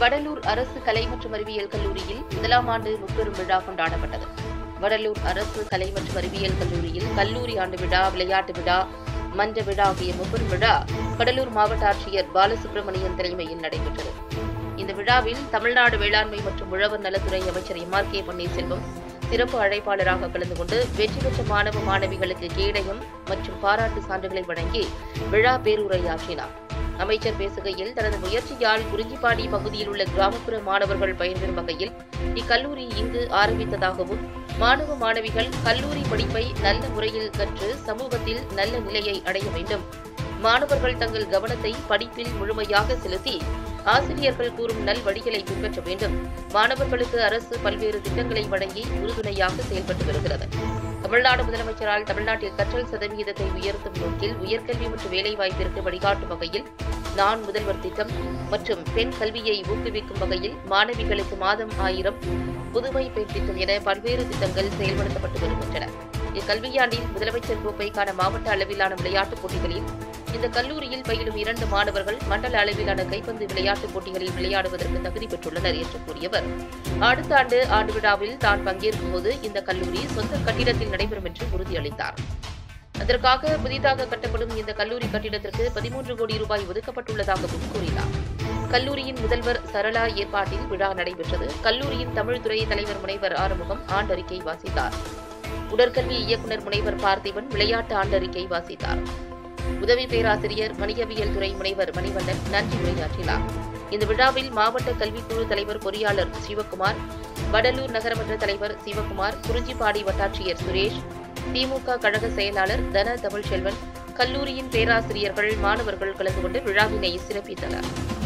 வடலூர் அரசு கலை மற்றும் அறிவியல் கல்லூரியில் முதலாம் ஆண்டு முப்பெரும் விழா கொண்டாடப்பட்டது வடலூர் அரசு கலை மற்றும் அறிவியல் கல்லூரியில் கல்லூரி ஆண்டு விழா விளையாட்டு விழா மன்ற விழா ஆகிய முப்பெரும் விழா கடலூர் மாவட்ட ஆட்சியர் பாலசுப்ரமணியன் தலைமையில் நடைபெற்றது இந்த விழாவில் தமிழ்நாடு வேளாண்மை மற்றும் உழவர் நலத்துறை அமைச்சர் எம் ஆர் கே பன்னீர்செல்வம் சிறப்பு அழைப்பாளராக கலந்து கொண்டு வெற்றி பெற்ற மாணவ மாணவிகளுக்கு கேடயம் மற்றும் பாராட்டு சான்றுகளை வழங்கி விழா பேருரையாற்றினார் அமைச்சர் பேசுகையில் தனது முயற்சியால் குறிஞ்சிப்பாடி பகுதியில் உள்ள கிராமப்புற மாணவர்கள் பயன்பெறும் வகையில் இக்கல்லூரி இங்கு ஆரம்பித்ததாகவும் மாணவ மாணவிகள் கல்லூரி படிப்பை நல்ல முறையில் கற்று சமூகத்தில் நல்ல நிலையை அடைய வேண்டும் மாணவர்கள் தங்கள் கவனத்தை படிப்பில் முழுமையாக செலுத்தி ஆசிரியர்கள் கூறும் நல் வழிகளை பின்பற்ற வேண்டும் மாணவர்களுக்கு அரசு பல்வேறு திட்டங்களை வழங்கி உறுதுணையாக செயல்பட்டு வருகிறது தமிழ்நாடு முதலமைச்சரால் தமிழ்நாட்டில் கற்றல் சதவிகிதத்தை உயர்த்தும் நோக்கில் உயர்கல்வி மற்றும் வேலைவாய்ப்பிற்கு வழிகாட்டும் வகையில் நான் முதல்வர் திட்டம் மற்றும் பெண் கல்வியை ஊக்குவிக்கும் வகையில் மாணவிகளுக்கு மாதம் ஆயிரம் புதுமை பெண் திட்டம் என பல்வேறு திட்டங்கள் செயல்படுத்தப்பட்டு வருகின்றன இக்கல்வியாண்டில் முதலமைச்சர் கோப்பைக்கான மாவட்ட அளவிலான விளையாட்டுப் போட்டிகளில் இந்த கல்லூரியில் பயிலும் இரண்டு மாணவர்கள் மண்டல அளவிலான கைப்பந்து விளையாட்டுப் போட்டிகளில் விளையாடுவதற்கு தகுதி பெற்றுள்ளனர் என்று கூறியவர் அடுத்த ஆண்டு ஆண்டு விழாவில் தான் பங்கேற்கும் போது இந்த கல்லூரி சொந்த கட்டிடத்தில் நடைபெறும் என்று உறுதியளித்தார் அதற்காக புதிதாக கட்டப்படும் இந்த கல்லூரி கட்டிடத்திற்கு பதிமூன்று கோடி ரூபாய் ஒதுக்கப்பட்டுள்ளதாகவும் கூறினார் கல்லூரியின் முதல்வர் சரளா ஏற்பாட்டில் விழா நடைபெற்றது கல்லூரியின் தமிழ் துறை தலைவர் முனைவர் ஆறுமுகம் ஆண்டறிக்கை வாசித்தார் உடற்கல்வி இயக்குநர் முனைவர் பார்த்திபன் விளையாட்டு ஆண்டறிக்கை வாசித்தார் உதவி பேராசிரியர் வணிகவியல் துறை முனைவர் மணிவண்ணன் நன்றி உரையாற்றினார் இந்த விழாவில் மாவட்ட கல்விக்குழு தலைவர் பொறியாளர் சிவக்குமார் வடலூர் நகரமன்ற தலைவர் சிவக்குமார் குறிஞ்சிப்பாடி வட்டாட்சியர் சுரேஷ் திமுக கழக செயலாளர் தன தமிழ்ச்செல்வன் கல்லூரியின் பேராசிரியர்கள் மாணவர்கள் கலந்து கொண்டு விழாவினை சிறப்பித்தனர்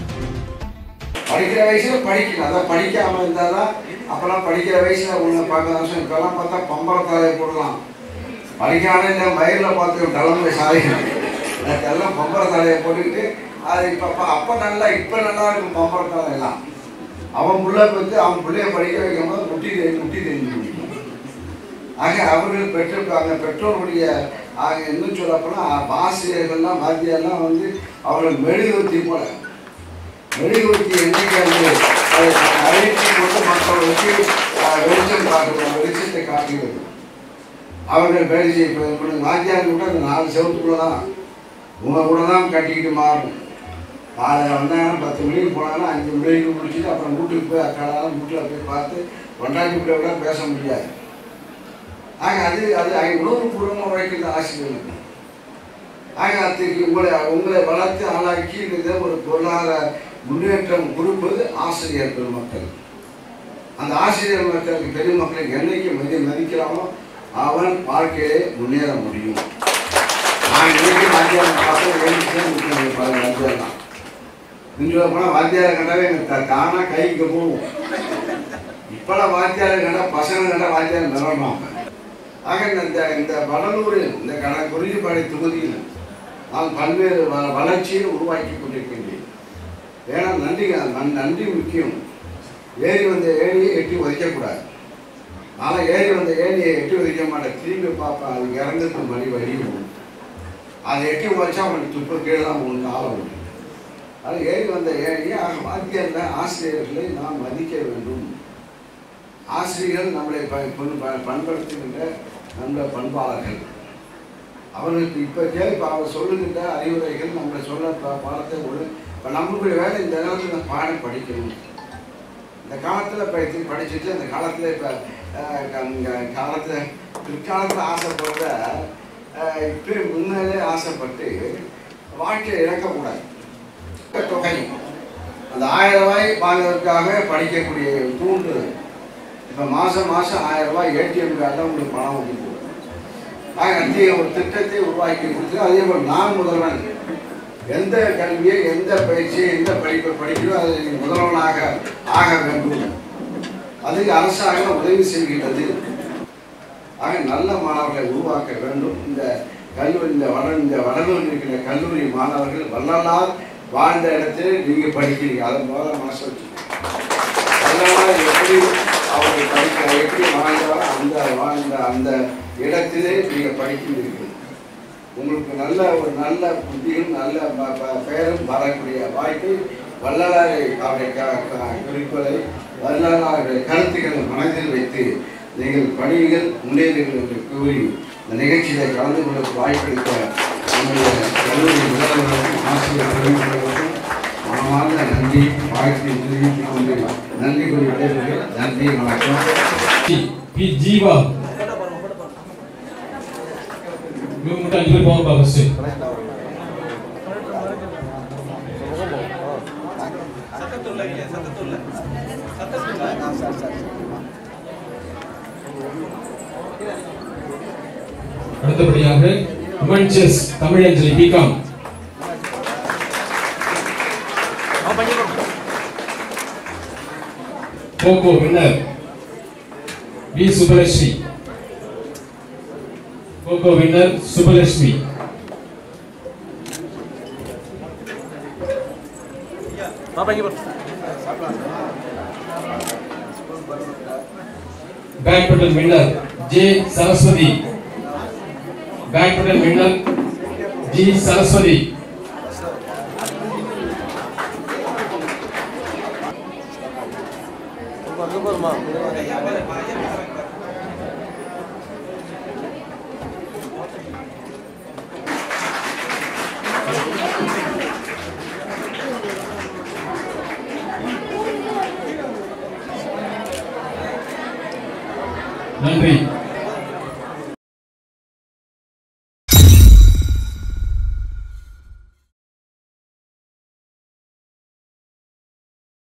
படிக்கிற வயசுல படிக்கணும் அதான் படிக்காம இருந்தாதான் அப்பெல்லாம் படிக்கிற வயசுல உன்னை பார்க்க வருஷம் இப்பெல்லாம் பார்த்தா பம்பர தலையை போடலாம் படிக்காம இந்த மயிரில் பார்த்து தலைமுறை சாதிக்கணும் எல்லாம் பம்பர தலையை போட்டுக்கிட்டு அது இப்போ அப்போ நல்லா இப்போ நல்லா இருக்கும் பம்பர தலை எல்லாம் அவன் புள்ள வந்து அவன் பிள்ளைய படிக்க வைக்கும் போது முட்டி தெரிஞ்சு முட்டி தெரிஞ்சு முடியும் ஆக அவர்கள் பெற்றிருக்காங்க பெற்றோருடைய ஆக இன்னும் சொல்லப்போனால் ஆசிரியர்கள்லாம் வாத்தியார்லாம் வந்து அவர்கள் மெழுகுவர்த்தி போல மெழுகுவர்த்தி என்னைக்கு வந்து அதை அழைத்து கொண்டு மக்களுக்கு அஹ், வெளிச்சம் காட்டுவோம் வெளிச்சத்தை காட்டுகிறது அவர்கள் வேலை செய்ய வாத்தியார் கூட அந்த நாலு செவத்துக்குள்ள தான் உங்க கூட தான் கட்டிக்கிட்டு மாறும் காலையில் வந்தாங்கன்னா பத்து மணிக்கு போனாங்கன்னா அஞ்சு மணிக்கு முடிச்சுட்டு அப்புறம் வீட்டுக்கு போய் அக்காலாம் வீட்டில் போய் பார்த்து கொண்டாட்டி பிள்ளை விட பேச முடியாது ஆக அது அது அவங்க உணவு பூர்வமாக உழைக்கிற ஆசிரியர்கள் ஆக அதுக்கு உங்களை உங்களை வளர்த்து ஆளாக்கி இந்த ஒரு பொருளாதார முன்னேற்றம் கொடுப்பது ஆசிரியர் பெருமக்கள் அந்த ஆசிரியர் மக்களுக்கு பெருமக்களை என்னைக்கு மதி மதிக்கிறானோ அவன் வாழ்க்கையிலே முன்னேற முடியும் நான் இன்னைக்கு வாத்தியாரை பார்த்து வேண்டிட்டு நிற்கிறேன் பல வாத்தியார் தான் இன்னும் போனால் வாத்தியாரை கண்டாவே எனக்கு த- தானா கைக்கு போகும் இப்பெல்லாம் வாத்தியாரை கண்டா பசங்க கண்டா வாத்தியார் நிலவரம் ஆக இந்த இந்த வடலூர் இந்த கட குறிஞ்சிப்பாடி தொகுதியில் நான் பல்வேறு வ- வளர்ச்சியை உருவாக்கி கொண்டிருக்கின்றேன் ஏன்னா நன்றி நன்- நன்றி முக்கியம் ஏறி வந்த ஏணியை எட்டி உதைக்கக்கூடாது நான் ஏறி வந்த ஏணியை எட்டி உதைக்க மாட்டேன் திரும்பி பார்ப்பேன் அது இறங்குறதுக்கு மணி வடியும் அதை எட்டி உதைச்சா அவனுக்கு துப்பு கீழே தான் உங்களுக்கு ஆள முடியும் அது ஏறி வந்த ஏணியை ஆக வாத்தியத்தில் ஆசிரியர்களை நாம் மதிக்க வேண்டும் ஆசிரியர்கள் நம்மளை ப- பண்- ப- பண்படுத்துகின்ற நல்ல பண்பாளர்கள் அவர்களுக்கு இப்போ கேள்வி அவர் சொல்லுகின்ற அறிவுரைகள் நம்மளை சொல்ல ப- பாடத்தை ஒரு இப்போ நம்மளுடைய வேலை இந்த நேரத்தில் இந்த பாடம் படிக்கணும் இந்த காலத்தில் படித்து படிச்சுட்டு அந்த காலத்தில் இப்போ காலத்தில் பிற்காலத்தில் ஆசைப்படுற அஹ், இப்போ முன்னாலே ஆசைப்பட்டு வாழ்க்கையை இழக்கக்கூடாது தொகை அந்த ஆயிரம் ரூபாய் வாங்குறதுக்காக படிக்கக்கூடிய தூண்டுதல் இப்போ மாதம் மாதம் ஆயிரம் ரூபாய் ஏடிஎம் கார்டில் உங்களுக்கு பணம் வந்து போகும் ஆக அந்த ஒரு திட்டத்தை உருவாக்கி கொடுத்து அதே போல் நான் முதல்வன் எந்த கல்வியை எந்த பயிற்சியை எந்த படிப்பை படிக்கிறோ அதை நீ முதல்வனாக ஆக வேண்டும் அதுக்கு அரசாங்கம் உதவி செய்கின்றது ஆக நல்ல மாணவர்களை உருவாக்க வேண்டும் இந்த கல்லூரி இந்த வட இந்த வடலூரில் இருக்கிற கல்லூரி மாணவர்கள் வள்ளலார் வாழ்ந்த இடத்தில் நீங்கள் படிக்கிறீங்க அதை முதல்ல மனசு வச்சுக்கோங்க வள்ளலார் எப்படி அவர்கள் படிக்க எப்படி வாழ்ந்தாரோ அந்த வாழ்ந்த அந்த இடத்திலே நீங்கள் படிக்கிறீர்கள் உங்களுக்கு நல்ல ஒரு நல்ல புத்தியும் நல்ல ப- ப- பெயரும் வரக்கூடிய வாய்ப்பை வள்ளலாரை அவருடைய க- க- குறிப்புகளை வரலாறு கருத்துக்களை மனதில் வைத்து நீங்கள் பணிகள் முன்னேறுங்கள் என்று கூறி இந்த நிகழ்ச்சியில கலந்து கொள்ள வாய்ப்பளித்த நம்முடைய கல்லூரி முதல்வர்களுக்கும் ஆசிரியர் பெருமக்களுக்கும் மனமார்ந்த நன்றி வாழ்த்தை தெரிவித்துக் கொண்டு நன்றி கூறி விடைபெறுகிறேன் நன்றி வணக்கம் பி ஜீவா இவங்க மட்டும் அஞ்சு பேர் போங்க ஃபர்ஸ்ட் அடுத்தபடியாக women chess Tamilanjali B Com kho kho winner V Subalakshmi kho kho winner Subalakshmi badminton winner J Saraswathi badminton winner G Saraswathi நன்றி